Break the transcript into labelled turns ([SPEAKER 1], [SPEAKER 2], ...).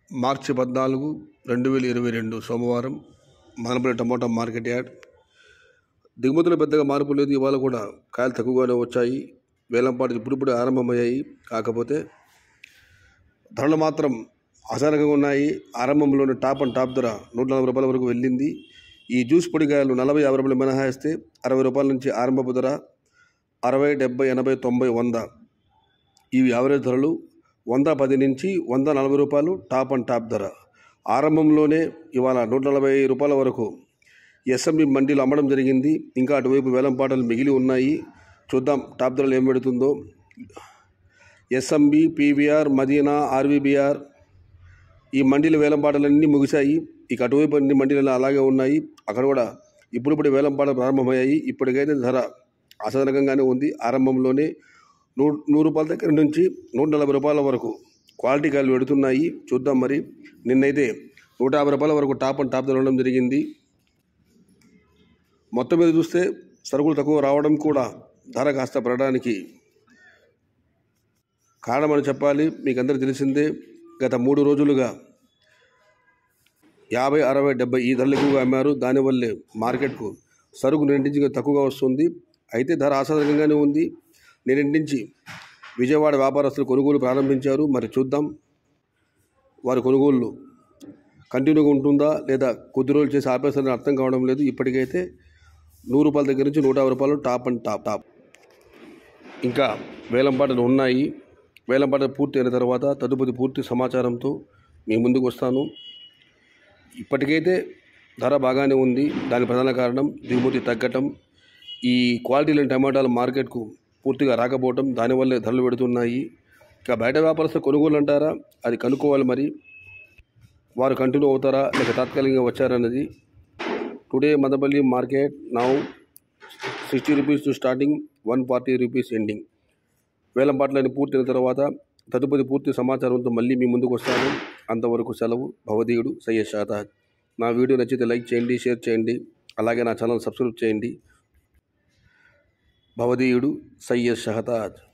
[SPEAKER 1] మార్చి పద్నాలుగు రెండు వేల ఇరవై రెండు సోమవారం మదనపల్లి టమోటా మార్కెట్ యార్డ్ దిగుమతులు పెద్దగా మార్పు లేదు ఇవాళ కూడా కాయలు తక్కువగానే వచ్చాయి వేలంపాటు ఇప్పుడిప్పుడే ఆరంభమయ్యాయి కాకపోతే ధరలు మాత్రం అసహనంగా ఉన్నాయి ఆరంభంలోని టాప్ అండ్ టాప్ ధర నూట నలభై రూపాయల వరకు వెళ్ళింది ఈ జ్యూస్ పొడికాయలు నలభై యాభై రూపాయలు మినహాయిస్తే అరవై రూపాయల నుంచి ఆరంభపు ధర అరవై డెబ్బై ఎనభై తొంభై వంద ఇవి యావరేజ్ ధరలు వంద పది నుంచి వంద నలభై రూపాయలు టాప్ అండ్ టాప్ ధర ఆరంభంలోనే ఇవాళ నూట నలభై రూపాయల వరకు ఎస్ఎంబి మండీలు అమ్మడం జరిగింది ఇంకా అటువైపు వేలం పాటలు మిగిలి ఉన్నాయి చూద్దాం టాప్ ధరలు ఏం పెడుతుందో ఎస్ఎంబి పీవీఆర్ మదీనా ఆర్వీబీఆర్ ఈ మండీల వేలం పాటలన్నీ ముగిశాయి ఇక అటువైపు అన్ని మండీలు అలాగే ఉన్నాయి అక్కడ కూడా ఇప్పుడిప్పుడు వేలం పాటలు ప్రారంభమయ్యాయి ఇప్పటికైతే ధర అసాధారణంగానే ఉంది ఆరంభంలోనే నూ నూరు రూపాయల దగ్గర నుంచి నూట నలభై రూపాయల వరకు క్వాలిటీ కాయలు పెడుతున్నాయి చూద్దాం మరి నిన్నైతే నూట యాభై రూపాయల వరకు టాప్ అండ్ టాప్ ధర ఉండడం జరిగింది మొత్తం మీద చూస్తే సరుకులు తక్కువ రావడం కూడా ధర కాస్త పెరగడానికి కారణమని చెప్పాలి మీకు అందరికీ తెలిసిందే గత మూడు రోజులుగా యాభై అరవై డెబ్బై ఈ ధరలు ఎక్కువగా అమ్మారు దానివల్లే మార్కెట్కు సరుకు నిండించి తక్కువగా వస్తుంది అయితే ధర ఆశాజనకంగానే ఉంది నిన్నటి విజయవాడ వ్యాపారస్తులు కొనుగోలు ప్రారంభించారు మరి చూద్దాం వారి కొనుగోళ్ళు కంటిన్యూగా ఉంటుందా లేదా కొద్ది రోజులు చేసి ఆపేస్తారని అర్థం కావడం లేదు ఇప్పటికైతే నూరు రూపాయల దగ్గర నుంచి నూట యాభై రూపాయలు టాప్ అండ్ టాప్ టాప్ ఇంకా వేలం పాటలు ఉన్నాయి వేలం పాటలు పూర్తి అయిన తర్వాత తదుపరి పూర్తి సమాచారంతో మీ ముందుకు వస్తాను ఇప్పటికైతే ధర బాగానే ఉంది దాని ప్రధాన కారణం దిగుమతి తగ్గటం ఈ క్వాలిటీ లేని టమాటాలు మార్కెట్కు పూర్తిగా రాకపోవటం దానివల్లే ధరలు పెడుతున్నాయి ఇక బయట వ్యాపారస్తులు కొనుగోలు అంటారా అది కనుక్కోవాలి మరి వారు కంటిన్యూ అవుతారా లేక తాత్కాలికంగా వచ్చారన్నది today Madanapalle market now sixty rupees to starting one forty rupees ending వేలం పాటలని పూర్తయిన తర్వాత తదుపరి పూర్తి సమాచారంతో మళ్ళీ మీ ముందుకు వస్తాను అంతవరకు సెలవు భవదీయుడు సయ్యద్ షాతాజ్ నా వీడియో నచ్చితే లైక్ చేయండి షేర్ చేయండి అలాగే నా ఛానల్ సబ్స్క్రైబ్ చేయండి భవదీయుడు సయ్యద్ షహతాజ్